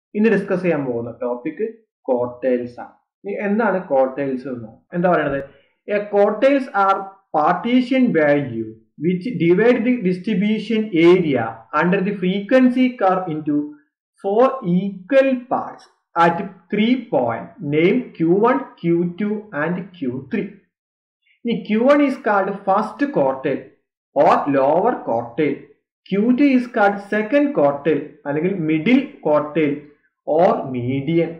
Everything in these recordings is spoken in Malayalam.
ഇന്ന് ഡിസ്കസ് ചെയ്യാൻ പോകുന്ന ടോപ്പിക് കോർട്ടൈൽസ് ആണ് ഇനി എന്താണ് കോർട്ടൈൽസ് എന്ന് എന്താ പറയുന്നത് a quartiles are partition value which divide the distribution area under the frequency curve into four equal parts at three point name Q one Q two and Q three ഇനി Q one is called first quartile or lower quartile Q two is called second quartile അല്ലെങ്കിൽ middle quartile or median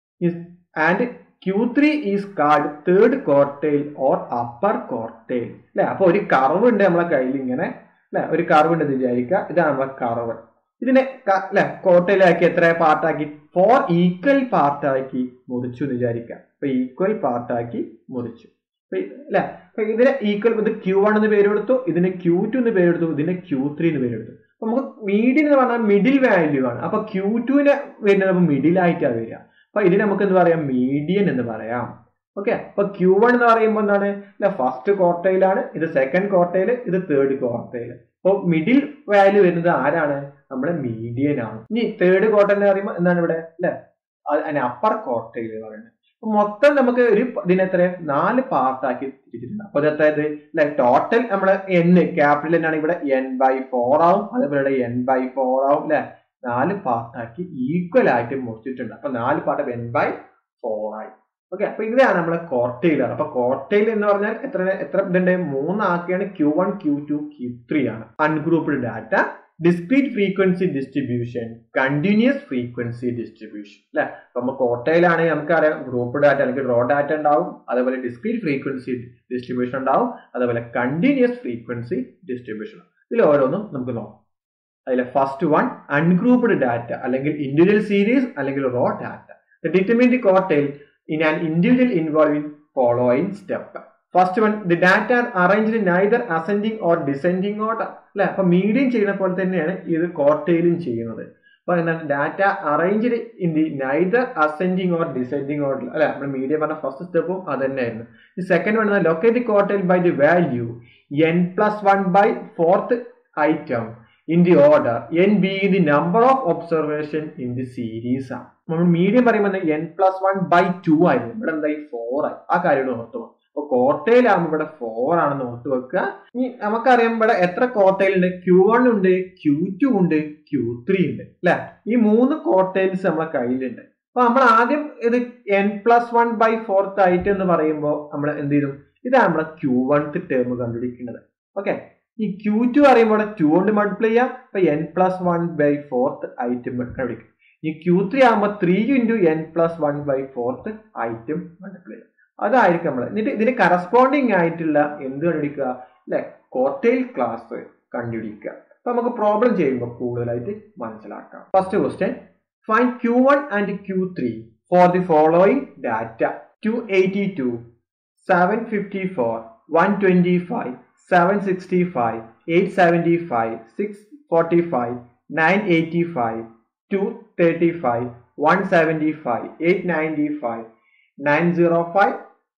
and Q three is called third quartile or upper quartile അല്ലെ അപ്പൊ ഒരു കർവ് ഉണ്ട് നമ്മളെ കയ്യിൽ ഇങ്ങനെ അല്ലെ ഒരു കർവ് ഉണ്ട് വിചാരിക്കുക ഇതാണ് നമ്മളെ കർവ് ഇതിനെ അല്ലെ കോർട്ടയിലാക്കി എത്ര പാർട്ടാക്കി ഫോർ ഈക്വൽ പാർട്ടാക്കി മുറിച്ചു എന്ന് വിചാരിക്കുക അപ്പൊ ഈക്വൽ പാർട്ടാക്കി മുറിച്ചു അല്ലെ അപ്പൊ ഇതിന് ഈക്വൽ ഇത് ക്യൂ വൺ എന്ന് പേര് കൊടുത്തു ഇതിന് ക്യൂ ടു എന്ന് പേര് കൊടുത്തു ഇതിന് ക്യൂ ത്രീ എന്ന് പേര് കൊടുത്തു അപ്പൊ നമുക്ക് മീഡിയൻ എന്ന് പറഞ്ഞാൽ മിഡിൽ വാല്യൂ ആണ് അപ്പൊ ക്യൂ ടുവിന് വരുന്നത് മിഡിൽ ആയിട്ടാണ് വരിക അപ്പൊ ഇതിന് നമുക്ക് എന്ത് പറയാം മീഡിയൻ എന്ന് പറയാം ഓക്കെ അപ്പൊ ക്യൂ വൺ എന്ന് പറയുമ്പോൾ എന്താണ് ഫസ്റ്റ് ക്വാർട്ടയിലാണ് ഇത് സെക്കൻഡ് ക്വാർട്ടയിൽ ഇത് തേർഡ് ക്വാർട്ടയിൽ അപ്പോൾ മിഡിൽ വാല്യൂ വരുന്നത് ആരാണ് നമ്മുടെ മീഡിയൻ ആണ് ഇനി തേർഡ് ക്വാർട്ടർ എന്ന് പറയുമ്പോൾ എന്താണ് ഇവിടെ അല്ലെ അതിന് അപ്പർ ക്വാർട്ടയിൽ പറയുന്നത് മൊത്തം നമുക്ക് ഒരു ഇതിനെ എത്ര നാല് പാർട്ടാക്കി തിരിച്ചിട്ടുണ്ട് അപ്പൊ അതായത് അല്ലെ ടോട്ടൽ നമ്മള് എൻ ക്യാപിറ്റൽ എന്നാണ് ഇവിടെ എൻ ബൈ ഫോർ ആവും അതേപോലെ എൻ ബൈ ഫോർ ആവും അല്ലെ നാല് പാർട്ടാക്കി ഈക്വൽ ആയിട്ട് മുറിച്ചിട്ടുണ്ട് അപ്പൊ നാല് പാർട്ട് എൻ ബൈ ഫോർ ആയി ഓക്കെ അപ്പൊ ഇതാണ് നമ്മളെ കോർട്ടയിലാണ് അപ്പൊ കോർട്ടയിൽ എന്ന് പറഞ്ഞാൽ എത്ര എത്ര ഇതുണ്ട് മൂന്നാക്കിയാണ് Q one Q two Q three ആണ് ungrouped data discrete frequency distribution continuous frequency distribution അല്ലെ അപ്പൊ നമ്മൾ കോട്ടയിലാണെങ്കിൽ നമുക്കറിയാം ഗ്രൂപ്പ് ഡാറ്റ അല്ലെങ്കിൽ റോ ഡാറ്റ ഉണ്ടാവും അതേപോലെ ഡിസ്ക്രീറ്റ് ഫ്രീക്വൻസി ഡിസ്ട്രിബ്യൂഷൻ ഉണ്ടാവും അതേപോലെ കണ്ടിന്യൂസ് ഫ്രീക്വൻസി ഡിസ്ട്രിബ്യൂഷൻ ഇതിൽ ഓരോന്നും നമുക്ക് നോക്കാം അതിലെ ഫസ്റ്റ് വൺ അൺഗ്രൂപ്പ്ഡ് ഡാറ്റ അല്ലെങ്കിൽ ഇൻഡിവിജ്വൽ സീരീസ് അല്ലെങ്കിൽ raw data determine the quartile in an individual involving following step first one the data arranged neither ascending or descending order അല്ലെ അപ്പൊ മീഡിയം ചെയ്യുന്ന പോലെ തന്നെയാണ് ഇത് കോർട്ടയിലും ചെയ്യുന്നത് അപ്പൊ എന്താണ് data arranged in the neither ascending or descending order അല്ലെ നമ്മൾ മീഡിയം പറഞ്ഞ ഫസ്റ്റ് സ്റ്റെപ്പും അത് തന്നെയായിരുന്നു ഈ second one locate the quartile by the value N plus one by fourth item in the order N be the number of observation in the series ആണ് നമ്മൾ മീഡിയം പറയുമ്പോൾ N plus one by two ആയിരുന്നു ഇവിടെ എന്തായി ഫോർ ആയി ആ കാര്യം ഓർത്തു അപ്പൊ കോർട്ടയിലാകുമ്പോൾ ഇവിടെ ഫോർ ആണെന്ന് ഓർത്ത് വെക്കുക ഇനി നമുക്കറിയാം ഇവിടെ എത്ര കോർട്ടയിൽ ഉണ്ട് ക്യൂ വൺ ഉണ്ട് ക്യൂ ടു ഉണ്ട് ക്യൂ ത്രീ ഉണ്ട് അല്ലെ ഈ മൂന്ന് കോർട്ടയിൽസ് നമ്മളെ കയ്യിലുണ്ട് അപ്പൊ നമ്മൾ ആദ്യം ഇത് N plus one by fourth ആയിട്ട് എന്ന് പറയുമ്പോൾ നമ്മൾ എന്ത് ചെയ്തു ഇതാണ് നമ്മളെ ക്യൂ വൺത്ത് ടേം കണ്ടുപിടിക്കേണ്ടത് ഓക്കെ ഈ ക്യൂ ടു പറയുമ്പോൾ ടു കൊണ്ട് മൾട്ടിപ്ലൈ ചെയ്യാം അപ്പൊ N plus one by fourth item കണ്ടുപിടിക്കും ഈ ക്യൂ ത്രീ ആകുമ്പോൾ three into N plus one by fourth item multiply ചെയ്യാം അതായിരിക്കും നമ്മൾ എന്നിട്ട് ഇതിന് കറസ്പോണ്ടിങ് ആയിട്ടുള്ള എന്ത് കണ്ടുപിടിക്കുക അല്ലെ കോട്ടയിൽ ക്ലാസ് കണ്ടുപിടിക്കുക അപ്പൊ നമുക്ക് പ്രോബ്ലം ചെയ്യുമ്പോൾ കൂടുതലായിട്ട് മനസ്സിലാക്കാം first question fine Q one and Q three for the following data two eighty two seven fifty four one twenty five seven sixty five eight seventy five six forty five nine eighty five to thirty five one seventy five eight ninety five nine zero five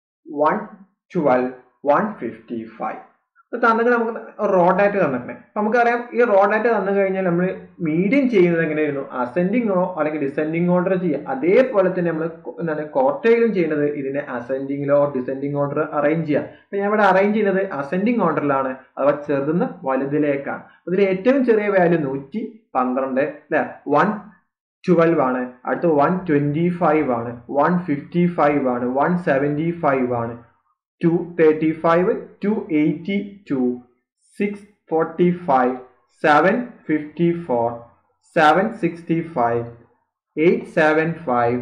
one twelve one fifty five തന്നെങ്കിൽ നമുക്ക് റോ ഡാറ്റ തന്നിട്ടുണ്ട് അപ്പൊ നമുക്കറിയാം ഈ റോ ഡാറ്റ തന്നു കഴിഞ്ഞാൽ നമ്മൾ മീഡിയം ചെയ്യുന്നത് എങ്ങനെയായിരുന്നു അസെൻഡിങ്ങോ അല്ലെങ്കിൽ ഡിസെൻഡിങ് ഓർഡർ ചെയ്യുക അതേപോലെ തന്നെ നമ്മൾ എന്താണ് കോർട്ടയിലും ചെയ്യുന്നത് ഇതിനെ അസെൻഡിങ്ങിലോ ഡിസെൻഡിങ് ഓർഡർ അറേഞ്ച് ചെയ്യുക അപ്പൊ ഞാൻ ഇവിടെ അറേഞ്ച് ചെയ്യുന്നത് അസെൻഡിങ് ഓർഡറിലാണ് അഥവാ ചെറുതുന്ന വലുതിലേക്കാണ് ഇതിൽ ഏറ്റവും ചെറിയ വാല്യൂ നൂറ്റി പന്ത്രണ്ട് അല്ലെ വൺ ട്വൽവ് ആണ് അടുത്ത വൺ ട്വന്റി ഫൈവ് ആണ് വൺ ഫിഫ്റ്റി ഫൈവ് ആണ് വൺ സെവൻറ്റി ഫൈവ് ആണ് two thirty five to eighty two six forty five seven fifty four seven sixty five eight seven five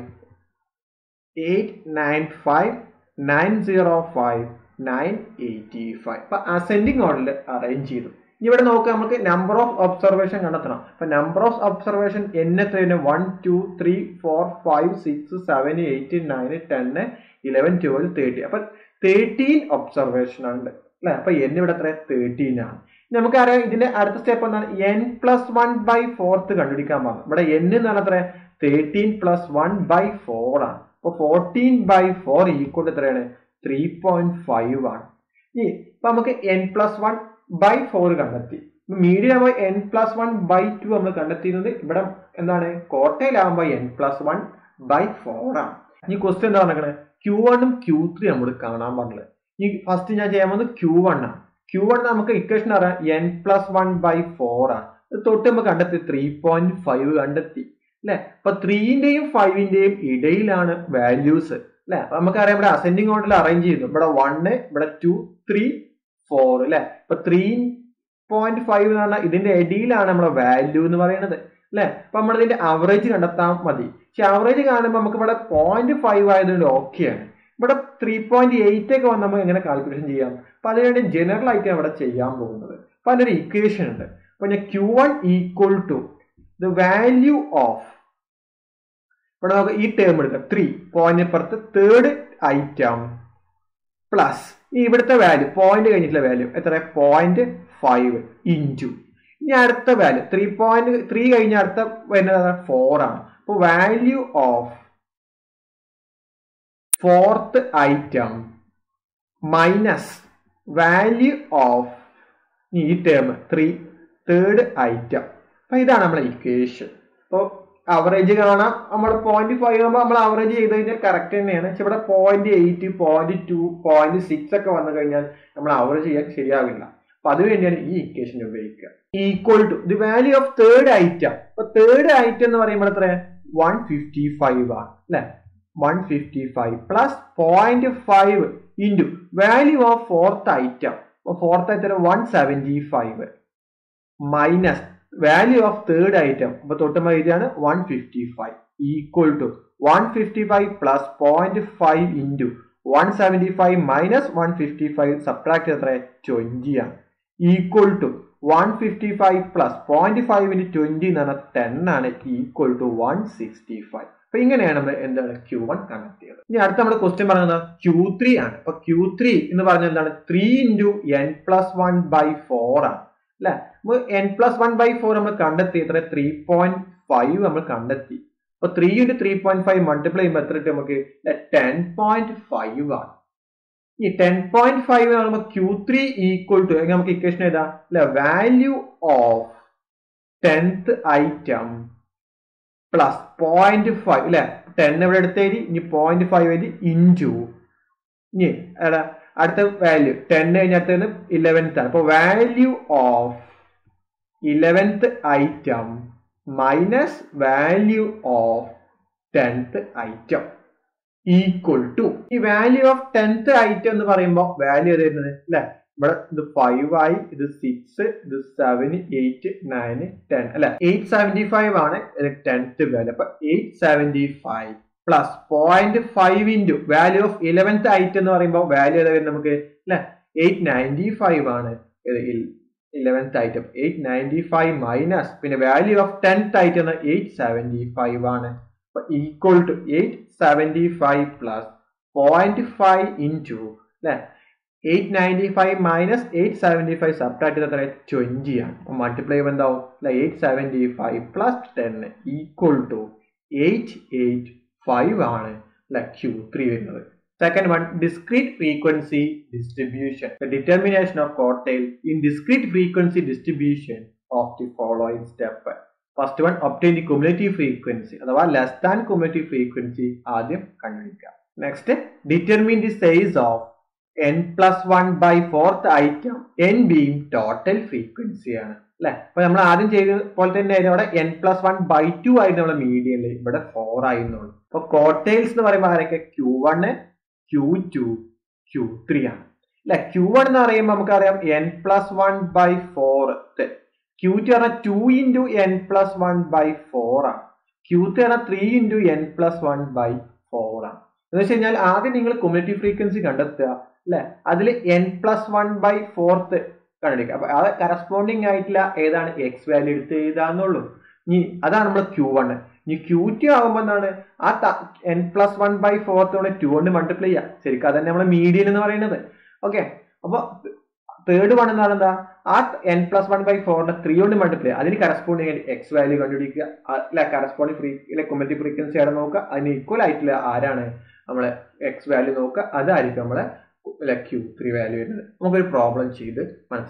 eight nine five nine zero five nine eighty five അപ്പൊ അസെൻഡിങ് ഓർഡറിൽ അറേഞ്ച് ചെയ്തു ഇനി ഇവിടെ നോക്കുക നമുക്ക് നമ്പർ ഓഫ് ഒബ്സർവേഷൻ കണ്ടെത്തണം അപ്പൊ നമ്പർ ഓഫ് ഒബ്സർവേഷൻ എൻ എത്രയാണ് one two three four five six seven eight nine ten eleven twelve thirty അപ്പൊ തേർട്ടീൻ ഒബ്സർവേഷൻ ഉണ്ട് അല്ലെ അപ്പൊ എൻ ഇവിടെ എത്ര തേർട്ടീൻ ആണ് നമുക്കറിയാം ഇതിന്റെ അടുത്ത സ്റ്റെപ്പ് എന്താണ് N plus one by fourth കണ്ടുപിടിക്കാൻ പറഞ്ഞു ഇവിടെ എൻ എന്ന് പറഞ്ഞാൽ എത്ര thirteen plus one by four ആണ് അപ്പൊ ഫോർട്ടീൻ ബൈ ഫോർ ഈക്വൽ എത്രയാണ് ത്രീ പോയിന്റ് ഫൈവ് ആണ് ഇനി ഇപ്പൊ നമുക്ക് N plus one by four കണ്ടെത്തി മീഡിയം ആകുമ്പോൾ N plus one by two നമ്മൾ കണ്ടെത്തിയിരുന്നത് ഇവിടെ എന്താണ് കോട്ടയിൽ ആകുമ്പോൾ N plus one by four ആണ് ഈ ക്വസ്റ്റ്യൻ എന്താ പറഞ്ഞത് ക്യൂ വണ്ണും ക്യൂ ത്രീ നമ്മൾ കാണാൻ പറഞ്ഞത് ഈ ഫസ്റ്റ് ഞാൻ ചെയ്യാൻ പോകുന്നത് ക്യൂ വൺ ആണ് ക്യൂ വൺ നമുക്ക് ഇക്വേഷൻ അറിയാം N plus one by four ആണ് ഇത് തൊട്ട് നമ്മൾ കണ്ടെത്തി ത്രീ പോയിന്റ് ഫൈവ് കണ്ടെത്തി അല്ലെ അപ്പൊ ത്രീന്റെയും ഫൈവിന്റെയും ഇടയിലാണ് വാല്യൂസ് അല്ലെ അപ്പൊ നമുക്കറിയാം ഇവിടെ അസെൻഡിങ് ഓർഡറിൽ അറേഞ്ച് ചെയ്തു ഇവിടെ വണ്ണ് ഇവിടെ ടു ത്രീ ഫോർ അല്ലെ അപ്പൊ ത്രീ പോയിന്റ് ഫൈവ് എന്ന് പറഞ്ഞാൽ ഇതിന്റെ ഇടയിലാണ് നമ്മുടെ വാല്യൂ എന്ന് പറയുന്നത് അല്ലെ അപ്പൊ നമ്മൾ ഇതിന്റെ അവറേജ് കണ്ടെത്താൻ മതി പക്ഷെ അവറേജ് കാണുമ്പോൾ നമുക്ക് ഇവിടെ പോയിന്റ് ഫൈവ് ആയതുകൊണ്ട് ഓക്കെയാണ് ഇവിടെ ത്രീ പോയിന്റ് എയ്റ്റ് ഒക്കെ വന്ന് നമുക്ക് എങ്ങനെ കാൽക്കുലേഷൻ ചെയ്യാം അപ്പൊ അതിനുവേണ്ടി ജനറൽ ആയിട്ട് ഇവിടെ ചെയ്യാൻ പോകുന്നത് അപ്പൊ അതിനൊരു ഇക്വേഷൻ ഉണ്ട് അപ്പൊ ഞാൻ Q one equal to the value of ഇവിടെ നമുക്ക് ഈ ടേം എടുക്കാം ത്രീ പോയിന്റ് പുറത്ത് തേർഡ് ഐറ്റം പ്ലസ് ഈ ഇവിടുത്തെ വാല്യൂ പോയിന്റ് കഴിഞ്ഞിട്ടുള്ള വാല്യൂ എത്ര പോയിന്റ് ഫൈവ് ഇൻറ്റു ഇനി അടുത്ത വാല്യൂ ത്രീ പോയിന്റ് ത്രീ കഴിഞ്ഞ അടുത്ത വരുന്നത് ഫോർ ആണ് അപ്പോൾ value of fourth item minus value of ഈ ടേം ത്രീ തേർഡ് ഐറ്റം അപ്പൊ ഇതാണ് നമ്മളെ ഇക്വേഷൻ അപ്പോൾ അവറേജ് കാണാം നമ്മൾ പോയിന്റ് ഫൈവ് ആകുമ്പോൾ നമ്മൾ അവറേജ് ചെയ്ത് കഴിഞ്ഞാൽ കറക്റ്റ് തന്നെയാണ് പക്ഷെ ഇവിടെ point eight point two point six ഒക്കെ വന്നു കഴിഞ്ഞാൽ നമ്മൾ അവറേജ് ചെയ്യാൻ ശരിയാവില്ല അപ്പൊ അതിനുവേണ്ടിയാണ് ഈ ഇക്വേഷൻ ഉപയോഗിക്കുക equal to the value of third item അപ്പൊ തേർഡ് ഐറ്റം എന്ന് പറയുമ്പോൾ എത്ര വൺ ഫിഫ്റ്റി ഫൈവ് ആണ് അല്ലെ one fifty five plus point five into value of fourth item അപ്പൊ fourth item one seventy five minus value of third item അപ്പൊ തൊട്ടുമ്പോ എഴുതിയാണ് one fifty five equal to one fifty five plus point five into one seventy five minus one fifty five subtract എത്ര ട്വന്റി ആണ് equal to one fifty five plus point five into twenty എന്ന് പറഞ്ഞാൽ ടെൻ ആണ് equal to one sixty five അപ്പൊ ഇങ്ങനെയാണ് നമ്മൾ എന്താണ് ക്യൂ വൺ കണക്ട് ചെയ്തത് ഇനി അടുത്ത നമ്മുടെ ക്വസ്റ്റ്യൻ പറയുന്നത് ക്യൂ ത്രീ ആണ് അപ്പൊ ക്യൂ ത്രീ എന്ന് പറഞ്ഞാൽ എന്താണ് three into N plus one by four ആണ് അല്ലെ N plus one by four നമ്മൾ കണ്ടെത്തി എത്ര ത്രീ പോയിന്റ് ഫൈവ് നമ്മൾ കണ്ടെത്തി അപ്പൊ three into three point five multiply ചെയ്യുമ്പോൾ എത്ര കിട്ടും നമുക്ക് ടെൻ പോയിന്റ് ഫൈവ് ആണ് ഈ ടെൻ പോയിന്റ് ഫൈവ് പറയുമ്പോൾ ക്യൂ ത്രീ ഈക്വൽ ടു നമുക്ക് ഇക്വേഷൻ എഴുതാം അല്ലെ value of tenth item plus point five അല്ലെ ടെൻ ഇവിടെ എടുത്ത് എഴുതി ഇനി പോയിന്റ് ഫൈവ് എഴുതി ഇൻറ്റു ഇനി എടാ അടുത്ത വാല്യൂ ടെൻ കഴിഞ്ഞ അടുത്തത് ഇലവൻത്ത് ആണ് അപ്പൊ value of eleventh item minus value of tenth item equal to ഈ വാല്യൂ ഓഫ് ടെൻത്ത് ഐറ്റം എന്ന് പറയുമ്പോൾ വാല്യൂ ഏത് വരുന്നത് അല്ലെ ഇവിടെ ഇത് ഫൈവ് ആയി ഇത് സിക്സ് ഇത് സെവൻ എയ്റ്റ് നയൻ ടെൻ അല്ലെ എയ്റ്റ് സെവന്റി ഫൈവ് ആണ് ടെൻത്ത് വാല്യൂ അപ്പൊ eight seventy five plus point five into value of eleventh item എന്ന് പറയുമ്പോൾ വാല്യൂ ഏതാ വരുന്നത് നമുക്ക് അല്ലെ എയ്റ്റ് നയൻറ്റി ഫൈവ് ആണ് eleventh item eight ninety five minus പിന്നെ value of tenth item eight seventy five ആണ് അപ്പൊ equal to eight seventy five plus point five into അല്ലെ eight ninety five minus eight seventy five subtract ചെയ്ത് എത്ര ട്വന്റി ആണ് അപ്പൊ മൾട്ടിപ്ലൈ ചെയ്യുമ്പോൾ എന്താവും അല്ലെ eight seventy five plus ten equal to eight eight five ആണ് അല്ലെ ക്യൂ ത്രീ വരുന്നത് second one discrete frequency distribution the determination of quartile in discrete frequency distribution of the following step first one obtain the cumulative frequency അഥവാ ലെസ് ദാൻ കുമുലേറ്റീവ് ഫ്രീക്വൻസി ആദ്യം കണ്ടുപിടിക്കുക next determine the size of N plus one by fourth item N ബിയും ടോട്ടൽ ഫ്രീക്വൻസി ആണ് അല്ലെ അപ്പൊ നമ്മൾ ആദ്യം ചെയ്ത പോലെ തന്നെ ആയിരുന്നു അവിടെ N plus one by two ആയിരുന്നു നമ്മുടെ മീഡിയനിൽ ഇവിടെ ഫോർ ആയിരുന്നുള്ളൂ അപ്പൊ കോട്ടൈൽസ് എന്ന് പറയുമ്പോൾ ആരൊക്കെ Q one Q two Q three ആണ് അല്ലെ ക്യൂ വൺ എന്ന് പറയുമ്പോൾ നമുക്കറിയാം N plus one by fourth Q two പറഞ്ഞാൽ two into N plus one by four ആണ് ക്യൂ ത്രീ പറഞ്ഞാൽ three into N plus one by four ആണ് എന്ന് വെച്ച് കഴിഞ്ഞാൽ ആദ്യം നിങ്ങൾ കമ്മ്യൂണിറ്റി ഫ്രീക്വൻസി കണ്ടെത്തുക അല്ലെ അതിൽ N plus one by fourth കണ്ടുപിടിക്കുക അപ്പൊ അത് കറസ്പോണ്ടിങ് ആയിട്ടുള്ള ഏതാണ് എക്സ് വാല്യൂ എടുത്ത് എഴുതാന്നുള്ളൂ ഇനി അതാണ് നമ്മൾ ക്യൂ വൺ ഇനി ക്യൂ ടു ആകുമ്പോൾ എന്താണ് ആ N plus one by fourth കൊണ്ട് ടു കൊണ്ട് മൾട്ടിപ്ലൈ ചെയ്യാം ശരിക്കും അതന്നെ നമ്മളെ മീഡിയൻ എന്ന് പറയുന്നത് ഓക്കെ അപ്പൊ തേർഡ് വൺ എന്താണ് എന്താ ആ എൻ പ്ലസ് വൺ ബൈ ഫോറിന്റെ ത്രീ കൊണ്ട് മൾട്ടിപ്ലൈ അതിന് കറസ്പോണ്ടിങ് ആയിട്ട് എക്സ് വാല്യൂ കണ്ടുപിടിക്കുക അല്ലെ കറസ്പോണ്ടിങ് ഫ്രീ അല്ലെ കൊമറ്റി ഫ്രീക്വൻസി അവിടെ നോക്കുക അതിന് ഈക്വൽ ആയിട്ടുള്ള ആരാണ് നമ്മളെ എക്സ് വാല്യൂ നോക്കുക അതായിരിക്കും നമ്മളെ ക്യൂ ത്രീ വാല്യൂ വരുന്നത് നമുക്കൊരു പ്രോബ്ലം ചെയ്ത് മനസ്സിലാക്കാം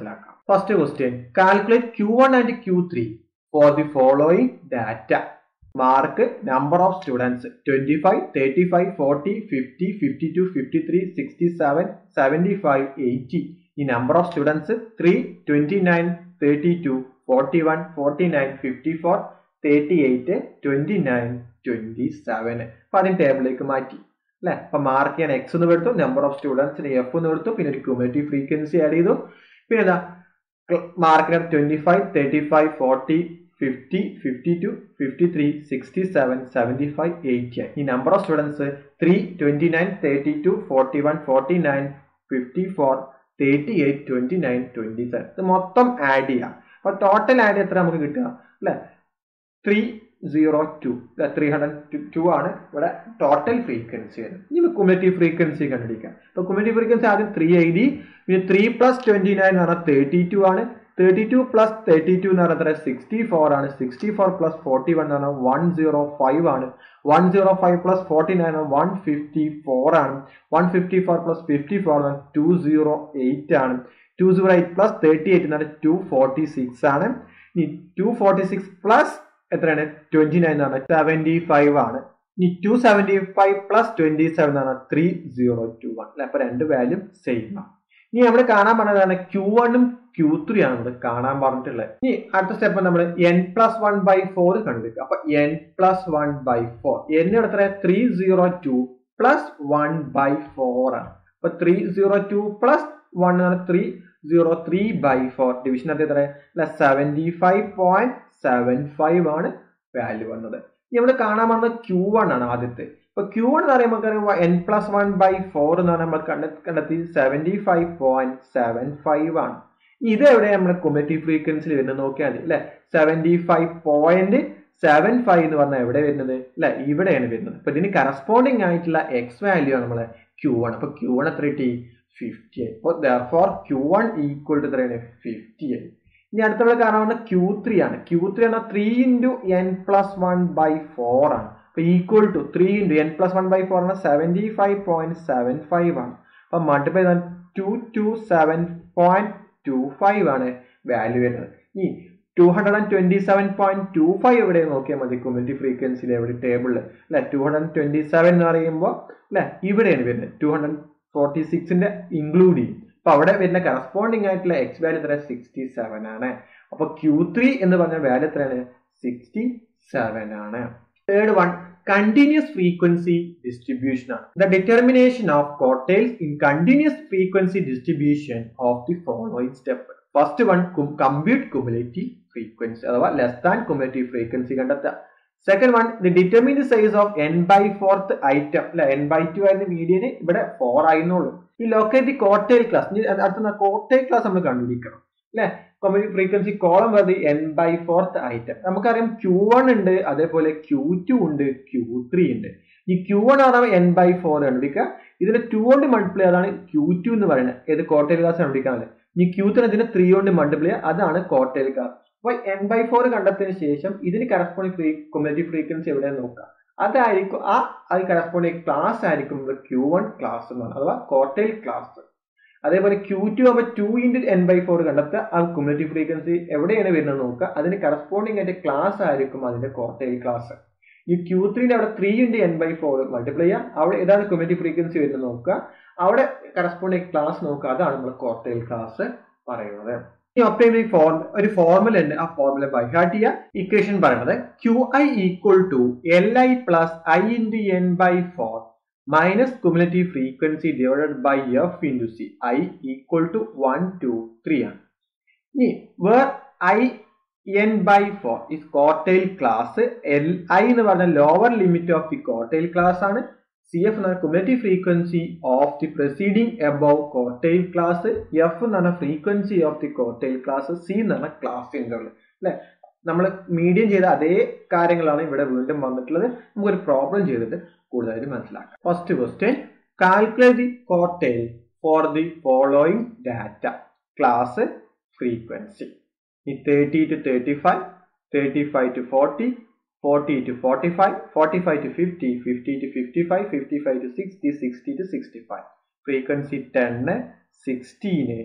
first question calculate Q one and Q three for the following data mark number of students twenty five thirty five forty fifty fifty to fifty three sixty seven seventy five eighty ഈ number of students three twenty nine thirty two forty one forty nine fifty four thirty eight twenty nine twenty seven അപ്പൊ അതിന് ടേബിളിലേക്ക് മാറ്റി അല്ലെ അപ്പൊ മാർക്ക് ചെയ്യാൻ എക്സ് എന്ന് എടുത്തു നമ്പർ ഓഫ് സ്റ്റുഡൻസിന് എഫ് എന്ന് എടുത്തു പിന്നെ ഒരു ക്യൂമേറ്റീവ് ഫ്രീക്വൻസി ആഡ് ചെയ്തു പിന്നെ എന്താ മാർക്കിന് twenty five thirty five forty fifty fifty to fifty three sixty seven seventy five eighty ഈ number of students three twenty nine thirty two forty one forty nine fifty four thirty eight twenty nine twenty seven ഇത് മൊത്തം ആഡ് ചെയ്യാം അപ്പൊ ടോട്ടൽ ആഡ് എത്ര നമുക്ക് കിട്ടുക അല്ലെ three zero two three hundred two ആണ് ഇവിടെ ടോട്ടൽ ഫ്രീക്വൻസി വരുന്നത് ഇനി കുമുലേറ്റീവ് ഫ്രീക്വൻസി കണ്ടുപിടിക്കാം അപ്പൊ കുമുലേറ്റീവ് ഫ്രീക്വൻസി ആദ്യം ത്രീ എഴുതി പിന്നെ ത്രീ പ്ലസ് ട്വന്റി നയൻ എന്ന് പറഞ്ഞാൽ തേർട്ടി ടു ആണ് thirty two plus thirty two എന്ന് പറഞ്ഞാൽ സിക്സ്റ്റി ഫോർ ആണ് sixty four plus forty one എന്ന് പറഞ്ഞാൽ വൺ സീറോ ഫൈവ് ആണ് one zero five plus forty nine one fifty four ആണ് one fifty four plus fifty four two zero eight ആണ് two zero eight plus thirty eight എന്ന് പറഞ്ഞാൽ ടു ഫോർട്ടി സിക്സ് ആണ് ഇനി ടു ഫോർട്ടി സിക്സ് പ്ലസ് എത്രയാണ് ട്വന്റി നയൻ എന്ന് പറഞ്ഞാൽ സെവൻറ്റി ഫൈവ് ആണ് ഇനി two seventy five plus twenty seven എന്ന് പറഞ്ഞാൽ ത്രീ സീറോ ടു വൺ അല്ലെ അപ്പൊ രണ്ട് വാല്യൂ സെയിം ആണ് ഇനി നമ്മൾ കാണാൻ പറഞ്ഞതാണ് ക്യൂ വണ്ണും ക്യൂ ത്രീ ആണ് നമ്മൾ കാണാൻ പറഞ്ഞിട്ടുള്ളത് ഇനി അടുത്ത സ്റ്റെപ്പ് നമ്മൾ N plus one by four കണ്ടുപിടിക്കുക അപ്പൊ N plus one by four N എത്ര three zero two plus one by four ആണ് അപ്പൊ three zero two plus one ആണ് three zero three by four division അത് എത്ര അല്ല seventy five point seven five ആണ് വാല്യൂ വന്നത് ഇനി നമ്മൾ കാണാൻ വന്നത് ക്യൂ വൺ ആണ് ആദ്യത്തെ ഇപ്പൊ ക്യൂ വൺ എന്ന് പറയുമ്പോൾ നമുക്കറിയാം N plus one by four എന്ന് പറഞ്ഞാൽ നമ്മൾ കണ്ടെത്തി കണ്ടെത്തി seventy five point seven five ആണ് ഇത് എവിടെ നമ്മുടെ കുമറ്റീവ് ഫ്രീക്വൻസിയിൽ വരുന്നത് നോക്കിയാൽ മതി അല്ലെ seventy five point seven five എന്ന് പറഞ്ഞാൽ എവിടെ വരുന്നത് അല്ലെ ഇവിടെയാണ് വരുന്നത് അപ്പൊ ഇതിന് കറസ്പോണ്ടിങ് ആയിട്ടുള്ള എക്സ് വാല്യൂ ആണ് നമ്മളെ ക്യൂ വൺ അപ്പൊ ക്യൂ വൺ എത്ര കിട്ടി ഫിഫ്റ്റി ആയി അപ്പോൾ therefore Q one equal to എത്രയാണ് ഫിഫ്റ്റി ആയി ഇനി അടുത്തുള്ള കാണാവുന്ന ക്യൂ ത്രീ ആണ് ക്യൂ ത്രീ ആണ് three into N plus one by four ആണ് അപ്പൊ equal to three into N plus one by four ആണ് seventy five point seven five ആണ് അപ്പൊ മൾട്ടിപ്ലൈ ചെയ്താൽ two two seven point two five ആണ് വാല്യൂ വരുന്നത് ഈ two hundred and twenty seven point two five എവിടെ നോക്കിയാൽ മതി കമ്മ്യൂണിറ്റി ഫ്രീക്വൻസിയിൽ എവിടെ ടേബിളിൽ അല്ലെ ടു ഹൺഡ്രഡ് ട്വന്റി സെവൻ എന്ന് പറയുമ്പോൾ അല്ലെ ഇവിടെയാണ് വരുന്നത് ടു ഹൺഡ്രഡ് ഫോർട്ടി സിക്സിന്റെ ഇൻക്ലൂഡ് ചെയ്യും അപ്പൊ അവിടെ വരുന്ന കറസ്പോണ്ടിങ് ആയിട്ടുള്ള എക്സ് വാല്യൂ എത്ര സിക്സ്റ്റി സെവൻ ആണ് അപ്പൊ ക്യൂ ത്രീ എന്ന് പറഞ്ഞ വാല്യൂ എത്രയാണ് സിക്സ്റ്റി സെവൻ ആണ് third one continuous frequency distribution ആണ് the determination of quartiles in continuous frequency distribution of the following step first one compute cumulative frequency അഥവാ ലെസ് ദാൻ കുമുലേറ്റീവ് ഫ്രീക്വൻസി കണ്ടെത്തുക second one the determine the size of N by fourth item അല്ലെ എൻ ബൈ ടു ആയിരുന്ന മീഡിയന് ഇവിടെ ഫോർ ആയിരുന്നുള്ളൂ ഈ ലൊക്കേറ്റ് ദി കോട്ടൈൽ ക്ലാസ് അടുത്ത കോട്ടൈൽ ക്ലാസ് നമ്മൾ കണ്ടുപിടിക്കണം അല്ലെ കമ്മ്യൂണിറ്റി ഫ്രീക്വൻസി കോളം വരുന്നത് എൻ ബൈ ഫോർത്ത് ഐറ്റം നമുക്കറിയാം ക്യൂ വൺ ഉണ്ട് അതേപോലെ ക്യൂ ടു ഉണ്ട് ക്യൂ ത്രീ ഉണ്ട് ഈ ക്യൂ വൺ ആണ് എൻ ബൈ ഫോർ കണ്ടുപിടിക്കുക ഇതിന് ടു കൊണ്ട് മൾട്ടിപ്ലൈ അതാണ് ക്യൂ ടു എന്ന് പറയുന്നത് ഏത് കോട്ടൈൽ ക്ലാസ് കണ്ടുപിടിക്കാനല്ലേ ഈ ക്യൂ ത്രീ ഇതിന് ത്രീ കൊണ്ട് മൾട്ടിപ്ലൈ അതാണ് കോട്ടൈൽ ക്ലാസ് അപ്പൊ എൻ ബൈ ഫോർ കണ്ടെത്തിയതിനു ശേഷം ഇതിന് കറസ്പോണ്ടിങ് ഫ്രീ കമ്മ്യൂണിറ്റി ഫ്രീക്വൻസി എവിടെയാണ് നോക്കുക അതായിരിക്കും ആ അത് കറസ്പോണ്ടിങ് ക്ലാസ് ആയിരിക്കും ക്യൂ വൺ ക്ലാസ് എന്ന് പറയുന്നത് അഥവാ കോട്ടൈൽ ക്ലാസ് അതേപോലെ ക്യൂ ടു ആകുമ്പോൾ two into N by four കണ്ടെത്തുക ആ കമ്മ്യൂണിറ്റി ഫ്രീക്വൻസി എവിടെയാണ് വരുന്നത് നോക്കുക അതിന് കറസ്പോണ്ടിങ് ആയിട്ട് ക്ലാസ് ആയിരിക്കും അതിന്റെ കോട്ടൈൽ ക്ലാസ് ഈ ക്യൂ ത്രീന്റെ അവിടെ three into N by four multiply ചെയ്യുക അവിടെ ഏതാണ് കമ്മ്യൂണിറ്റി ഫ്രീക്വൻസി വരുന്നത് നോക്കുക അവിടെ കറസ്പോണ്ടിങ് ക്ലാസ് നോക്കുക അതാണ് നമ്മൾ കോട്ടൈൽ ക്ലാസ് പറയുന്നത് ഈ ഒപ്റ്റൈൻ ഫോർം ഒരു ഫോർമുല ഉണ്ട് ആ ഫോർമുല ബൈ ഹാർട്ട് ചെയ്യുക ഇക്വേഷൻ പറയുന്നത് Q I equal to L I plus I into N by four minus cumulative frequency divided by F into C I equal to one two three ആണ് ഇനി where I N by four is quartile class L I എന്ന് പറഞ്ഞ lower limit of the quartile class ആണ് സി എഫ് എന്ന് പറഞ്ഞ cumulative frequency of the preceding above quartile class F എന്ന് പറഞ്ഞ frequency of the quartile class C എന്ന് പറഞ്ഞ ക്ലാസ് ഇന്റർവൽ അല്ലെ നമ്മൾ മീഡിയം ചെയ്ത അതേ കാര്യങ്ങളാണ് ഇവിടെ വീണ്ടും വന്നിട്ടുള്ളത് നമുക്കൊരു പ്രോബ്ലം ചെയ്തിട്ട് കൂടുതലായിട്ട് മനസ്സിലാക്കാം first question calculate the quartile for the following data class frequency ഈ thirty to thirty five thirty five to forty forty to forty five forty five to fifty fifty to fifty five fifty five to sixty sixty to sixty five frequency ടെന്ന് സിക്സ്റ്റീന്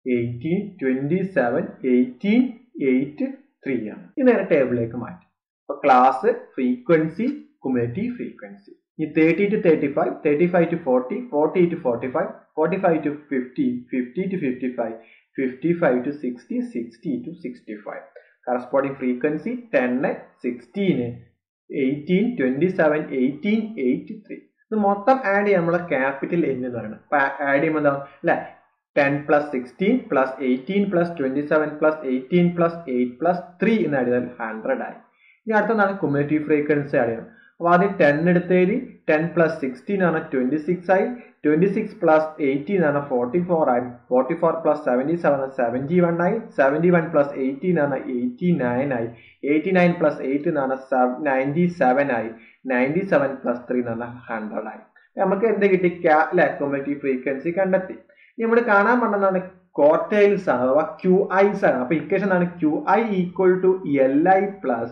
eighteen twenty seven eighteen eight three ആണ് ഈ നേരെ ടേബിളിലേക്ക് മാറ്റി അപ്പൊ ക്ലാസ് ഫ്രീക്വൻസി കുമുലേറ്റീവ് ഫ്രീക്വൻസി ഈ thirty to thirty five thirty five to forty forty to forty five forty five to fifty fifty to fifty five fifty five to sixty sixty to sixty five corresponding frequency ടെന്ന് സിക്സ്റ്റീന് eighteen twenty seven eighteen eight three ഇത് മൊത്തം ആഡ് ചെയ്യാൻ നമ്മളെ ക്യാപിറ്റൽ എൻ എന്ന് പറയുന്നത് അപ്പൊ ആഡ് ചെയ്യുമ്പോൾ എന്താ അല്ലെ ten plus sixteen plus eighteen plus twenty seven plus eighteen plus eight plus three എന്ന് ആഡ് ചെയ്താൽ ഹൺഡ്രഡ് ആയി ഇനി അടുത്തതാണ് കുമുലേറ്റീവ് ഫ്രീക്വൻസി ആഡ് ചെയ്യണം അപ്പോൾ ആദ്യം ടെൻ എടുത്തേരി ടെൻ പ്ലസ് സിക്സ്റ്റീൻ ആണ് ട്വന്റി സിക്സ് ആയി ട്വന്റി സിക്സ് പ്ലസ് എയ്റ്റീൻ ആണ് ഫോർട്ടി ഫോർ ആയി forty four plus seventy seven seventy one ആയി സെവൻറ്റി വൺ പ്ലസ് എയ്റ്റീൻ ആണ് എയ്റ്റി നയൻ ആയി എയ്റ്റി നയൻ പ്ലസ് എയ്റ്റ് ആണ് നയൻറ്റി സെവൻ ആയി നയൻറ്റി സെവൻ പ്ലസ് ത്രീ എന്ന് ഹൺഡ്രഡ് ആയി നമുക്ക് എന്ത് കിട്ടി അല്ലെ കുമുലേറ്റീവ് ഫ്രീക്വൻസി കണ്ടെത്തി നമ്മൾ കാണാൻ പറ്റുന്നതാണ് കോർട്ടൈൽസ് ആണ് അഥവാ ക്യു ഐസ് ആണ് അപ്പൊ ഇക്വേഷൻ ആണ് Q I equal to L I plus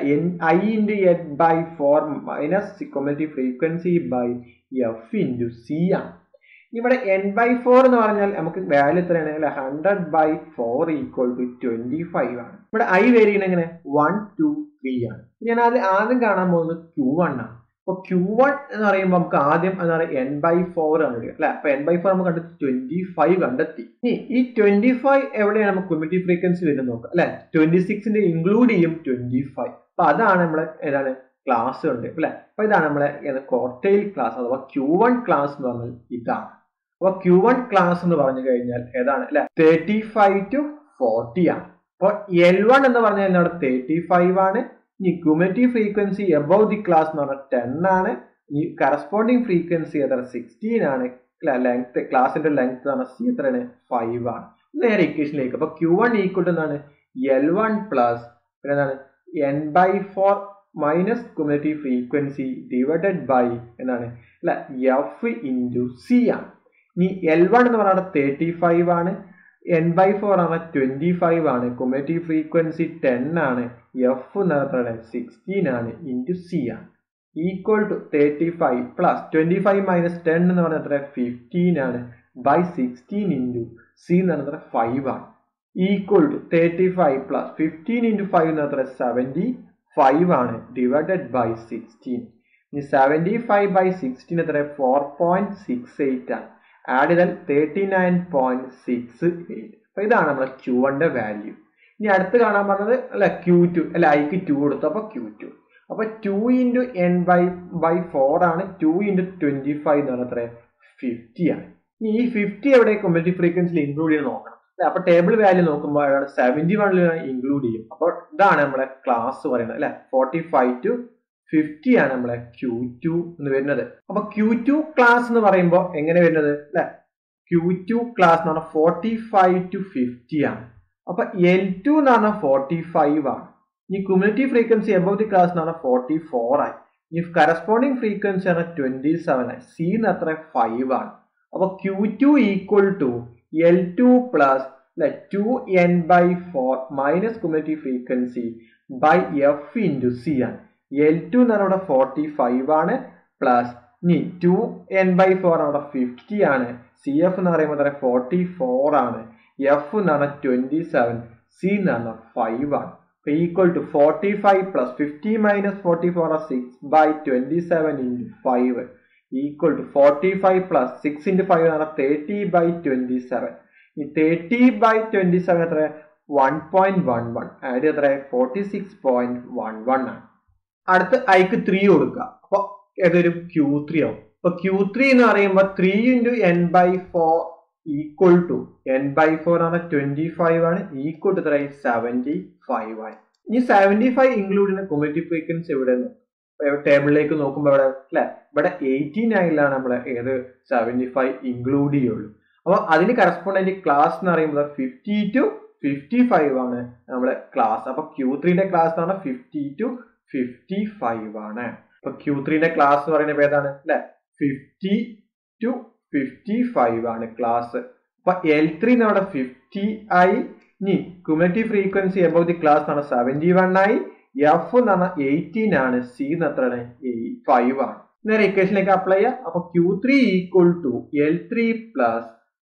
I into N by four minus cumulative frequency by F into C ആണ് ഇവിടെ എൻ ബൈ ഫോർ എന്ന് പറഞ്ഞാൽ നമുക്ക് വാല്യൂ എത്രയാണ് അല്ലെ hundred by four equal to twenty five ആണ് ഇവിടെ ഐ വേരിയണ എങ്ങനെ വൺ ടു ത്രീ ആണ് ഞാൻ അത് ആദ്യം കാണാൻ പോകുന്നത് ക്യൂ വൺ ആണ് അപ്പൊ ക്യൂ വൺ എന്ന് പറയുമ്പോൾ നമുക്ക് ആദ്യം എന്താ പറയുക എൻ ബൈ ഫോർ ആണ് വരിക അല്ലെ അപ്പൊ എൻ ബൈ ഫോർ നമുക്ക് കണ്ടെത്തി ട്വന്റി ഫൈവ് കണ്ടെത്തി ഇനി ഈ ട്വന്റി ഫൈവ് എവിടെയാണ് നമുക്ക് കുമിറ്റി ഫ്രീക്വൻസി വരുന്നത് നോക്കാം അല്ലെ ട്വന്റി സിക്സിന്റെ ഇൻക്ലൂഡ് ചെയ്യും ട്വന്റി ഫൈവ് അപ്പൊ അതാണ് നമ്മളെ ഏതാണ് ക്ലാസ് ഉണ്ട് അല്ലെ അപ്പൊ ഇതാണ് നമ്മളെ കോർട്ടൈൽ ക്ലാസ് അഥവാ ക്യൂ വൺ ക്ലാസ് എന്ന് പറഞ്ഞാൽ ഇതാണ് അപ്പൊ ക്യൂ വൺ ക്ലാസ് എന്ന് പറഞ്ഞു കഴിഞ്ഞാൽ ഏതാണ് അല്ലെ തേർട്ടി ഫൈവ് ടു ഫോർട്ടി ആണ് അപ്പൊ എൽ വൺ എന്ന് പറഞ്ഞു കഴിഞ്ഞാൽ അവിടെ തേർട്ടി ഫൈവ് ആണ് ഇനി cumulative frequency above the class എന്ന് പറഞ്ഞാൽ ടെൻ ആണ് ഇനി കറസ്പോണ്ടിങ് ഫ്രീക്വൻസി എത്ര സിക്സ്റ്റീൻ ആണ് ലെങ്ത് ക്ലാസിന്റെ ലെങ്ത് എന്ന് പറഞ്ഞാൽ സി എത്രയാണ് ഫൈവ് ആണ് നേരെ ഇക്വേഷനിലേക്ക് അപ്പൊ ക്യൂ വൺ ഈക്വൽ ടു എന്താണ് എൽ വൺ പ്ലസ് പിന്നെ എന്താണ് N by four minus cumulative frequency divided by എന്താണ് അല്ല എഫ് ഇൻറ്റു സി ആണ് ഇനി എൽ വൺ എന്ന് പറഞ്ഞാൽ തേർട്ടി ഫൈവ് ആണ് എൻ ബൈ ഫോർ ആണ് ട്വന്റി ഫൈവ് ആണ് കുമേറ്റീവ് ഫ്രീക്വൻസി ടെൻ ആണ് എഫ് എന്ന് പറഞ്ഞാൽ സിക്സ്റ്റീൻ ആണ് ഇൻറ്റു സി ആണ് equal to thirty five plus twenty five minus ten എന്ന് പറഞ്ഞാൽ എത്ര ഫിഫ്റ്റീൻ ആണ് ബൈ സിക്സ്റ്റീൻ ഇൻറ്റു സി എന്ന് പറഞ്ഞാൽ ഫൈവ് ആണ് equal to thirty five plus fifteen into five എന്ന് പറഞ്ഞാൽ സെവൻറ്റി ഫൈവ് ആണ് ഡിവൈഡഡ് ബൈ സിക്സ്റ്റീൻ ഇനി സെവൻറ്റി ഫൈവ് ബൈ സിക്സ്റ്റീൻ എത്ര ഫോർ പോയിന്റ് സിക്സ് എയ്റ്റ് ആണ് ആഡ് ചെയ്താൽ thirty nine point six eight അപ്പൊ ഇതാണ് നമ്മുടെ ക്യൂ വണ്ടെ വാല്യൂ ഇനി അടുത്ത് കാണാൻ പറഞ്ഞത് അല്ല ക്യൂ ടു അല്ല ഐക്ക് ടു കൊടുത്തു അപ്പൊ ക്യൂ ടു അപ്പൊ two into N by by four ആണ് ടു ഇൻറ്റു ട്വന്റി ഫൈവ് എന്ന് പറഞ്ഞാൽ എത്ര ഫിഫ്റ്റി ആണ് ഇനി ഈ ഫിഫ്റ്റി എവിടെ കമ്മ്യൂണിറ്റി ഫ്രീക്വൻസിയിൽ ഇൻക്ലൂഡ് ചെയ്ത് നോക്കണം അപ്പൊ ടേബിൾ വാല്യൂ നോക്കുമ്പോൾ സെവന്റി വണ്ണിൽ ഇൻക്ലൂഡ് ചെയ്യും അപ്പോൾ ഇതാണ് നമ്മളെ ക്ലാസ് പറയുന്നത് അല്ലെ ഫോർട്ടി ഫൈവ് ടു ഫിഫ്റ്റി ആണ് നമ്മളെ ക്യൂ ടു എന്ന് വരുന്നത് അപ്പൊ ക്യൂ ടു ക്ലാസ് എന്ന് പറയുമ്പോൾ എങ്ങനെ വരുന്നത് അല്ലെ ക്യൂ ടു ക്ലാസ് എന്ന് പറഞ്ഞാൽ ഫോർട്ടി ഫൈവ് ടു ഫിഫ്റ്റി ആണ് അപ്പൊ എൽ ടു എന്ന് പറഞ്ഞാൽ ഫോർട്ടി ഫൈവ് ആണ് ഇനി cumulative frequency above the class എന്ന് പറഞ്ഞാൽ ഫോർട്ടി ഫോർ ആയി ഇനി കറസ്പോണ്ടിങ് ഫ്രീക്വൻസി ആണ് ട്വന്റി സെവൻ ആയി സി എന്ന് അത്ര ഫൈവ് ആണ് അപ്പൊ Q two equal to L two plus അല്ലെ two N by four minus cumulative frequency by F into C ആണ് എൽ ടു എന്ന് പറഞ്ഞാൽ ഫോർട്ടി ഫൈവ് ആണ് പ്ലസ് ഇനി ടു എൻ ബൈ ഫോർ അവിടെ ഫിഫ്റ്റി ആണ് സി എഫ് എന്ന് പറയുമ്പോൾ ഫോർട്ടി ഫോർ ആണ് എഫ് എന്ന് പറഞ്ഞാൽ ട്വന്റി സെവൻ സി എന്ന് പറഞ്ഞാൽ ഫൈവ് ആണ് equal to forty five plus fifty minus forty four six by twenty seven into five equal to forty five plus six into five എന്ന് പറഞ്ഞാൽ തേർട്ടി ബൈ ട്വന്റി സെവൻ ഈ തേർട്ടി ബൈ ട്വന്റി സെവൻ എത്ര one point one one add എത്ര forty six point one one ആണ് അടുത്ത് ഐക്ക് ത്രീ കൊടുക്കുക അപ്പൊ ഏതൊരു ക്യൂ ത്രീ ആവും അപ്പൊ ക്യൂ ത്രീ എന്ന് പറയുമ്പോൾ three into N by four equal to N by four ആണ് ട്വന്റി ഫൈവ് ആണ് ഈക്വൽ ടു എത്ര സെവന്റി ഫൈവ് ആണ് ഇനി സെവന്റി ഫൈവ് ഇൻക്ലൂഡ് ചെയ്യുന്ന കൊമേറ്റീവ് ഫ്രീക്വൻസി എവിടെ ടേബിളിലേക്ക് നോക്കുമ്പോൾ ഇവിടെ അല്ലെ ഇവിടെ എയ്റ്റി നയനിലാണ് നമ്മൾ ഏത് സെവന്റി ഫൈവ് ഇൻക്ലൂഡ് ചെയ്യുള്ളൂ അപ്പൊ അതിന് കറസ്പോണ്ടന്റ് ക്ലാസ് എന്ന് പറയുമ്പോൾ ഫിഫ്റ്റി ടു ഫിഫ്റ്റി ഫൈവ് ആണ് നമ്മുടെ ക്ലാസ് അപ്പൊ ക്യൂ ത്രീന്റെ ക്ലാസ് എന്ന് പറഞ്ഞാൽ ഫിഫ്റ്റി ടു ഫിഫ്റ്റി ഫൈവ് ആണ് അപ്പൊ ക്യൂ ത്രീന്റെ ക്ലാസ് എന്ന് പറയുന്നത് ഏതാണ് അല്ലെ ഫിഫ്റ്റി ടു ഫിഫ്റ്റി ഫൈവ് ആണ് ക്ലാസ് അപ്പൊ എൽ ത്രീ നമ്മുടെ ഫിഫ്റ്റി ആയി ഇനി cumulative frequency above the class എന്ന് പറഞ്ഞാൽ സെവന്റി വൺ ആയി എഫ് എന്ന് പറഞ്ഞാൽ എയ്റ്റീൻ ആണ് സി എന്ന് എത്രയാണ് ഫൈവ് ആണ് നേരെ ഇക്വേഷനിലേക്ക് അപ്ലൈ ചെയ്യാം അപ്പൊ Q three equal to L three plus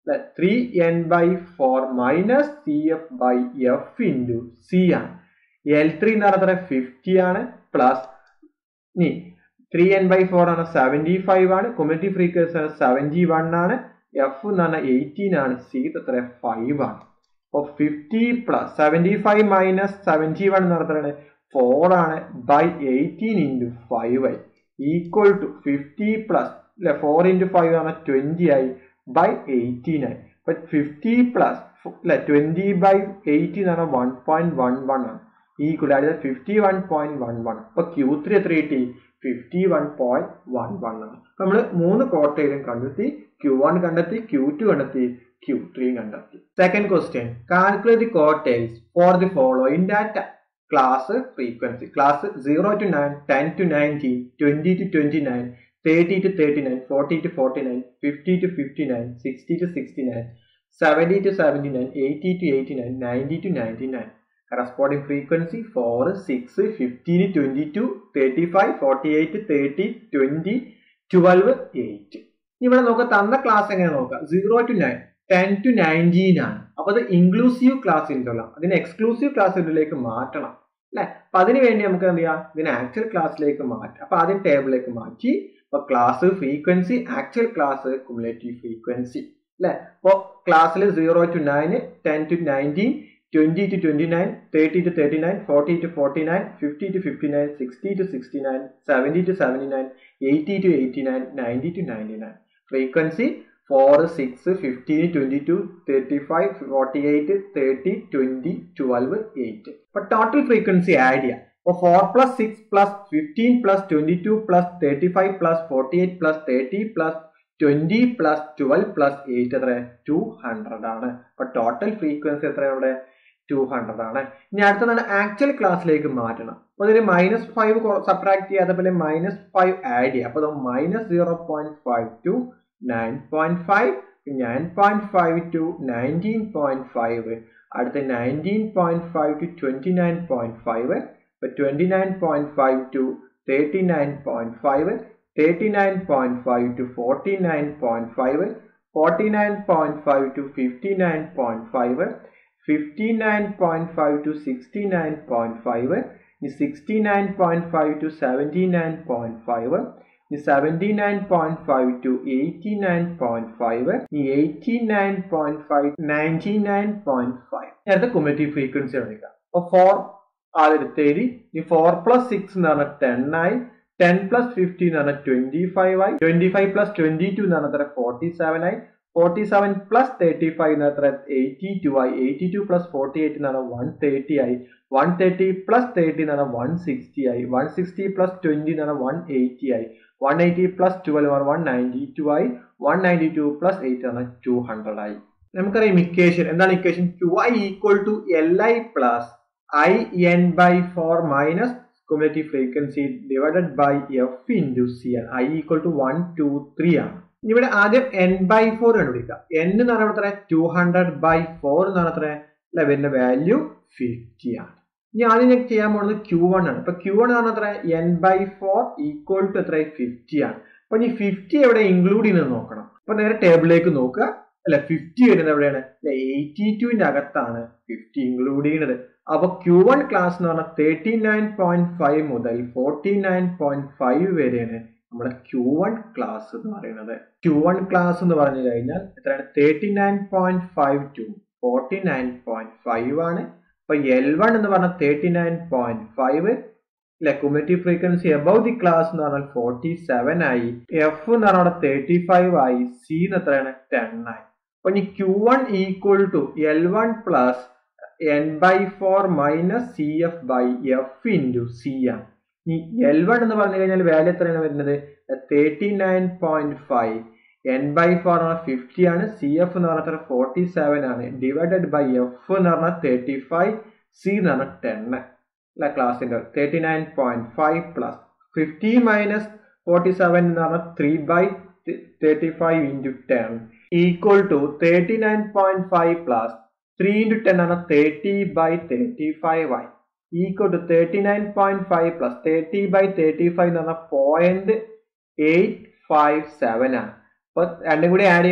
three N by four minus C F by F into C ആണ് എൽ ത്രീ എന്ന് പറഞ്ഞാൽ ഫിഫ്റ്റി ആണ് പ്ലസ് ഇനി ത്രീ എൻ ബൈ ഫോർ ആണ് സെവൻറ്റി ഫൈവ് ആണ് കമ്മ്യൂണിറ്റി ഫ്രീക്വൻസി ആണ് സെവൻറ്റി വൺ ആണ് എഫ് എന്ന് പറഞ്ഞാൽ എയ്റ്റീൻ ആണ് സി എത്ര ഫൈവ് ആണ് അപ്പോൾ fifty plus seventy five minus seventy one എന്ന് പറഞ്ഞാൽ ഫോർ ആണ് ബൈ എയ്റ്റീൻ ഇൻറ്റു ഫൈവ് ആയി ഈക്വൽ ടു ഫിഫ്റ്റി പ്ലസ് അല്ലെ ഫോർ ഇൻറ്റു ഫൈവ് ആണ് ട്വൻറ്റി ആയി ബൈ എയ്റ്റീൻ ആയി അപ്പൊ ഫിഫ്റ്റി പ്ലസ് അല്ലെ ട്വൻറ്റി ബൈ എയ്റ്റീൻ ആണ് വൺ പോയിന്റ് വൺ വൺ ആണ് ഈക്വൽ അതായത് fifty one point one one അപ്പൊ ക്യൂ ത്രീ എത്ര കിട്ടി fifty one point one one ആണ് നമ്മൾ മൂന്ന് ക്വാർട്ടയിലും കണ്ടെത്തി ക്യൂ വൺ കണ്ടെത്തി ക്യൂ ടു കണ്ടെത്തി ക്യൂ ത്രീ കണ്ടെത്തി second question calculate the quartiles for the following data class frequency class zero to nine ten to nineteen twenty to twenty nine thirty to thirty nine forty to forty nine fifty to fifty nine sixty to sixty nine seventy to seventy nine eighty to eighty nine ninety to ninety nine corresponding frequency four six fifteen twenty two thirty five forty eight thirty twenty twelve eight ഇവിടെ നോക്കുക തന്ന ക്ലാസ് എങ്ങനെ നോക്കാം zero to nine ten to nineteen ആണ് അപ്പൊ അത് ഇൻക്ലൂസീവ് ക്ലാസ് ഇന്റർവൽ അതിനെ എക്സ്ക്ലൂസീവ് ക്ലാസ് ഇന്റർവലിലേക്ക് മാറ്റണം അല്ലെ അപ്പൊ അതിന് വേണ്ടി നമുക്ക് എന്ത് ചെയ്യാം ഇതിനെ ആക്ച്വൽ ക്ലാസ്സിലേക്ക് മാറ്റാം അപ്പൊ ആദ്യം ടേബിളിലേക്ക് മാറ്റി അപ്പൊ class frequency actual class cumulative frequency അല്ലെ അപ്പോ ക്ലാസ്സിൽ zero to nine ten to nineteen twenty to twenty nine thirty to thirty nine forty to forty nine fifty to fifty nine sixty to sixty nine seventy to seventy nine eighty to eighty nine ninety to ninety nine frequency four six fifteen twenty two thirty five forty eight thirty twenty twelve eight അപ്പൊ ടോട്ടൽ ഫ്രീക്വൻസി ആഡ് ചെയ്യാം അപ്പോൾ four plus six plus fifteen plus twenty two plus thirty five plus forty eight plus thirty plus twenty plus twelve plus eight എത്ര ടു ഹൺഡ്രഡ് ആണ് അപ്പൊ ടോട്ടൽ ഫ്രീക്വൻസി എത്ര ഇവിടെ ടു ഹൺഡ്രഡ് ആണ് ഇനി അടുത്തതാണ് ആക്ച്വൽ ക്ലാസ്സിലേക്ക് മാറ്റണം അപ്പൊ ഇതിൽ മൈനസ് ഫൈവ് സബ്ട്രാക്ട് ചെയ്യുക അതേപോലെ മൈനസ് ഫൈവ് ആഡ് ചെയ്യുക അപ്പൊ minus zero point five to nine point five nine point five to nineteen point five അടുത്ത nineteen point five to twenty nine point five ഇപ്പൊ twenty nine point five to thirty nine point five thirty nine point five to forty nine point five forty nine point five to fifty nine point five fifty nine point five to sixty nine point five sixty nine point five to seventy nine point five seventy nine point five to eighty nine point five eighty nine point five ninety nine point five നേരത്തെ കുമറ്റീവ് ഫ്രീക്വൻസി എടുക്കാം അപ്പൊ ഫോർ ആദ്യത്തെ എഴുതി ഈ ഫോർ പ്ലസ് സിക്സ് എന്ന് പറഞ്ഞാൽ ടെൻ ആയി ടെൻ പ്ലസ് ഫിഫ്റ്റി എന്ന് പറഞ്ഞാൽ ട്വന്റി ഫൈവ് ആയി twenty five plus twenty two എന്ന് പറഞ്ഞാൽ ഫോർട്ടി സെവൻ ആയി forty seven plus thirty five എന്ന് പറഞ്ഞാൽ എയ്റ്റി ടു ആയി eighty two plus forty eight എന്ന് പറഞ്ഞാൽ വൺ തേർട്ടി ആയി വൺ തേർട്ടി പ്ലസ് തേർട്ടി എന്ന് പറഞ്ഞാൽ വൺ സിക്സ്റ്റി ആയി വൺ സിക്സ്റ്റി പ്ലസ് ട്വന്റി എന്ന് പറഞ്ഞാൽ വൺ എയ്റ്റി ആയി one eighty plus twelve one ninety two ആയി one ninety two plus eight ആണ് ടു ഹൺഡ്രഡ് ആയി നമുക്കറിയാം ഇക്വേഷൻ എന്താണ് equation Q I equal to L I plus I N by four minus cumulative frequency divided by f into cn i equal to 1 2 3 ആണ് ഇവിടെ ആദ്യം n ബൈ ഫോർ കണ്ടുപിടിക്കുക n എന്ന് പറഞ്ഞാൽ എത്ര ടു ഹൺഡ്രഡ് ബൈ ഫോർ എന്ന് പറഞ്ഞാൽ എത്ര ലെവലിന്റെ വാല്യൂ ഫിഫ്റ്റി ആണ് ഇനി ആദ്യം ഞാൻ ചെയ്യാൻ പോകുന്നത് ക്യൂ വൺ ആണ് അപ്പൊ ക്യൂ വൺ എന്ന് പറഞ്ഞാൽ എത്ര N by four equal to എത്ര ഫിഫ്റ്റി ആണ് അപ്പൊ ഇനി ഫിഫ്റ്റി എവിടെ ഇൻക്ലൂഡ് ചെയ്യുന്നത് നോക്കണം അപ്പൊ നേരെ ടേബിളിലേക്ക് നോക്കുക അല്ല ഫിഫ്റ്റി വരുന്നത് എവിടെയാണ് എയ്റ്റി ടുവിന്റെ അകത്താണ് ഫിഫ്റ്റി ഇൻക്ലൂഡ് ചെയ്യുന്നത് അപ്പൊ ക്യൂ വൺ ക്ലാസ് എന്ന് പറഞ്ഞാൽ തേർട്ടി നയൻ പോയിന്റ് ഫൈവ് മുതൽ ഫോർട്ടി നയൻ പോയിന്റ് ഫൈവ് വരെയാണ് നമ്മുടെ ക്യൂ വൺ ക്ലാസ് എന്ന് പറയുന്നത് ക്യൂ വൺ ക്ലാസ് എന്ന് പറഞ്ഞു കഴിഞ്ഞാൽ എത്രയാണ് thirty nine point five to forty nine point five ആണ് അപ്പൊ എൽ വൺ എന്ന് പറഞ്ഞാൽ thirty nine point five cumulative frequency above the class എന്ന് പറഞ്ഞാൽ ഫോർട്ടി സെവൻ ആയി എഫ് എന്ന് പറഞ്ഞാൽ തേർട്ടി ഫൈവ് ആയി സി എന്ന് എത്രയാണ് ടെൻ ആയി അപ്പൊ ഇനി Q one equal to L one plus N by four minus C F by F into C ആണ് ഇനി എൽ വൺ എന്ന് പറഞ്ഞു കഴിഞ്ഞാൽ വാല്യൂ എത്രയാണ് വരുന്നത് thirty nine point five N by four എന്ന് പറഞ്ഞാൽ ഫിഫ്റ്റി ആണ് സി എഫ് എന്ന് പറഞ്ഞാൽ ഫോർട്ടി സെവൻ ആണ് ഡിവൈഡഡ് ബൈ എഫ് എന്ന് പറഞ്ഞാൽ തേർട്ടി ഫൈവ് സി എന്ന് പറഞ്ഞാൽ ടെൻ അല്ല ക്ലാസിന്റെ thirty nine point five plus fifty minus forty seven എന്ന് പറഞ്ഞാൽ three by thirty five into ten equal to thirty nine point five plus three into ten ആണ് തേർട്ടി ബൈ തേർട്ടി ഫൈവ് ആയി equal to thirty nine point five plus thirty by thirty five എന്ന് പറഞ്ഞാൽ പോയിന്റ് എയ്റ്റ് ഫൈവ് സെവൻ ആണ് അപ്പൊ രണ്ടും കൂടി ആഡ് ചെയ്യുമ്പോൾ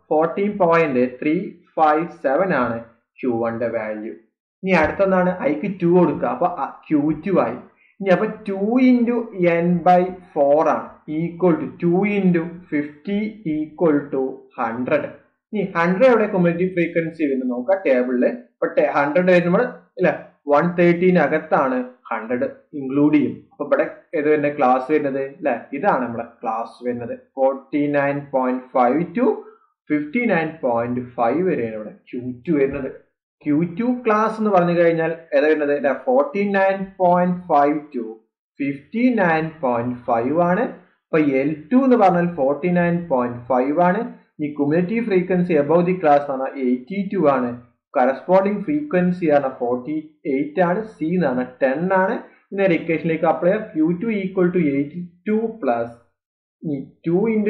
fourteen point three five seven ആണ് ക്യൂ വണ്ടെ വാല്യൂ ഇനി അടുത്തൊന്നാണ് ഐക്ക് ടു കൊടുക്കുക അപ്പൊ ക്യൂ ടു ആയി ഇനി അപ്പൊ two into N by four ആണ് equal to two into fifty equal to hundred ഇനി ഹൺഡ്രഡ് എവിടെ കമ്മ്യൂണിറ്റി ഫ്രീക്വൻസി വരുന്നത് നോക്കാം ടേബിളില് ഇപ്പൊ ഹൺഡ്രഡ് വരുമ്പോൾ ഇല്ല വൺ തേർട്ടീനകത്താണ് ഹൺഡ്രഡ് ഇൻക്ലൂഡ് ചെയ്യും അപ്പൊ ഇവിടെ ഏത് വരുന്നത് ക്ലാസ് വരുന്നത് അല്ലെ ഇതാണ് നമ്മുടെ ക്ലാസ് വരുന്നത് forty nine point five to fifty nine point five വരെയാണ് ഇവിടെ ക്യൂ ടു വരുന്നത് ക്യൂ ടു ക്ലാസ് എന്ന് പറഞ്ഞു കഴിഞ്ഞാൽ ഏതാ വരുന്നത് forty nine point five to fifty nine point five ആണ് അപ്പൊ എൽ ടു എന്ന് പറഞ്ഞാൽ ഫോർട്ടി നയൻ പോയിന്റ് ഫൈവ് ആണ് ഈ cumulative frequency above the class ആണ് എയ്റ്റി ടു ആണ് കറസ്പോണ്ടിങ് ഫ്രീക്വൻസി ആണ് ഫോർട്ടി എയ്റ്റ് ആണ് സി എന്നാണ് ടെൻ ആണ് ഇന്നൊരു ഇക്വേഷനിലേക്ക് അപ്ലൈ ചെയ്യാം Q two equal to eighty two plus two into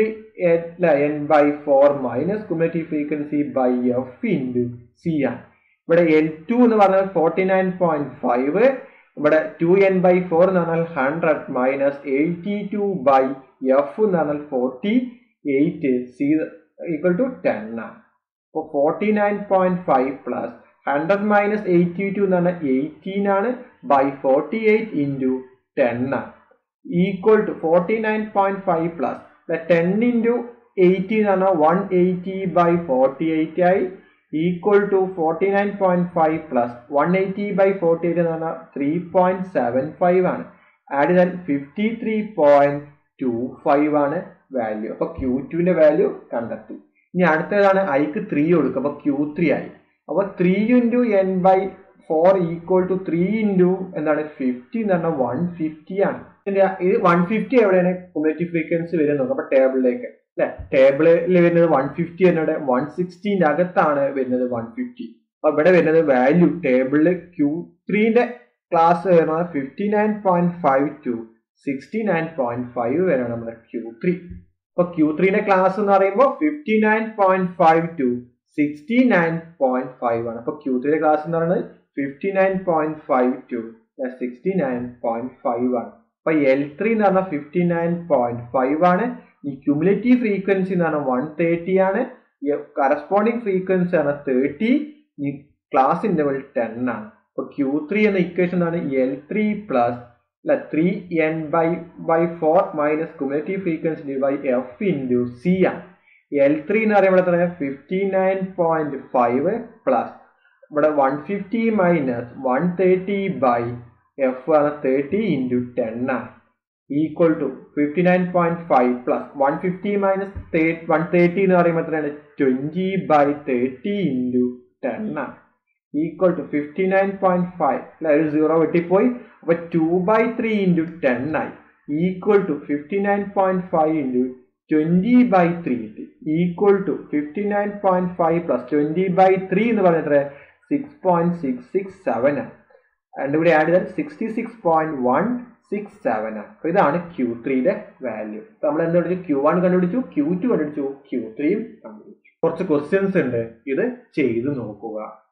N by four minus cumulative frequency by F into C ആണ് ഇവിടെ എൽ ടു എന്ന് പറഞ്ഞാൽ ഫോർട്ടി നയൻ പോയിന്റ് ഫൈവ് ഇവിടെ ടു എൻ ബൈ ഫോർ എന്ന് പറഞ്ഞാൽ hundred minus eighty two by F എന്ന് പറഞ്ഞാൽ forty eight C equal to ten ആണ് അപ്പോൾ forty nine point five plus hundred minus eighty two എന്ന് പറഞ്ഞാൽ എയ്റ്റീൻ ആണ് by forty eight into ten ആണ് equal to forty nine point five plus ten into eighty എന്ന് പറഞ്ഞാൽ one eighty by forty eight ആയി equal to forty nine point five plus one eighty by forty eight എന്ന് പറഞ്ഞാൽ ത്രീ പോയിന്റ് സെവൻ ഫൈവ് ആണ് ആഡ് ചെയ്താൽ fifty three point two five ആണ് വാല്യൂ അപ്പൊ ക്യൂ ടുവിന്റെ വാല്യൂ കണ്ടെത്തി ഇനി അടുത്തതാണ് ഐക്ക് ത്രീ കൊടുക്കുക അപ്പൊ ക്യൂ ത്രീ ആയി അപ്പൊ three into N by four equal to three into എന്താണ് ഫിഫ്റ്റി എന്ന് പറഞ്ഞാൽ വൺ ഫിഫ്റ്റി ആണ് ഇത് വൺ ഫിഫ്റ്റി എവിടെയാണ് കുമുലേറ്റീവ് ഫ്രീക്വൻസി വരുന്നത് നോക്കാം അപ്പൊ ടേബിളിലേക്ക് അല്ലെ ടേബിളിൽ വരുന്നത് വൺ ഫിഫ്റ്റി എന്നോട് വൺ സിക്സ്റ്റീൻ്റെ അകത്താണ് വരുന്നത് വൺ ഫിഫ്റ്റി അപ്പൊ ഇവിടെ വരുന്നത് വാല്യൂ ടേബിളിൽ ക്യൂ ത്രീന്റെ ക്ലാസ് വരുന്നത് fifty nine point five to sixty nine point five വരെയാണ് നമ്മുടെ ക്യൂ ത്രീ അപ്പൊ ക്യൂ ത്രീന്റെ ക്ലാസ് എന്ന് പറയുമ്പോൾ fifty nine point five to sixty nine point five ആണ് അപ്പൊ ക്യൂ ത്രീയുടെ ക്ലാസ് എന്ന് പറയുന്നത് fifty nine point five to sixty nine point five ആണ് അപ്പൊ എൽ ത്രീ എന്ന് പറഞ്ഞാൽ ഫിഫ്റ്റി നയൻ പോയിന്റ് ഫൈവ് ആണ് ഈ ക്യുമുലേറ്റീവ് ഫ്രീക്വൻസി എന്ന് പറഞ്ഞാൽ വൺ തേർട്ടി ആണ് കറസ്പോണ്ടിങ് ഫ്രീക്വൻസി ആണ് തേർട്ടി ഈ ക്ലാസ് ഇന്റർവൽ ടെൻ ആണ് അപ്പൊ ക്യൂ ത്രീ എന്ന ഇക്വേഷൻ ആണ് എൽ ത്രീ പ്ലസ് അല്ല three N by by four minus cumulative frequency by F into C ആണ് എൽ ത്രീ എന്ന് പറയുമ്പോൾ എത്ര fifty nine point five plus ഇവിടെ one fifty minus one thirty by F ആണ് തേർട്ടി ഇൻറ്റു ടെൻ ആണ് equal to fifty nine point five plus one fifty minus one thirty എന്ന് പറയുമ്പോൾ എത്രയാണ് twenty by thirty into ten ആണ് equal to fifty nine point five അതായത് സീറോ വെട്ടിപ്പോയി അപ്പൊ two by three into ten ആയി equal to fifty nine point five into twenty by three equal to fifty nine point five plus twenty by three എന്ന് പറഞ്ഞ six point six six seven ആണ് രണ്ടും കൂടി ആഡ് ചെയ്താൽ sixty six point one six seven ആണ് അപ്പൊ ഇതാണ് ക്യൂ ത്രീയുടെ വാല്യൂ നമ്മൾ എന്ത് കണ്ടുപിടിച്ചു ക്യൂ വൺ കണ്ടുപിടിച്ചു ക്യൂ ടു കണ്ടുപിടിച്ചു ക്യൂ ത്രീയും കണ്ടുപിടിച്ചു കുറച്ച് ക്വസ്റ്റ്യൻസ് ഉണ്ട് ഇത് ചെയ്തു നോക്കുക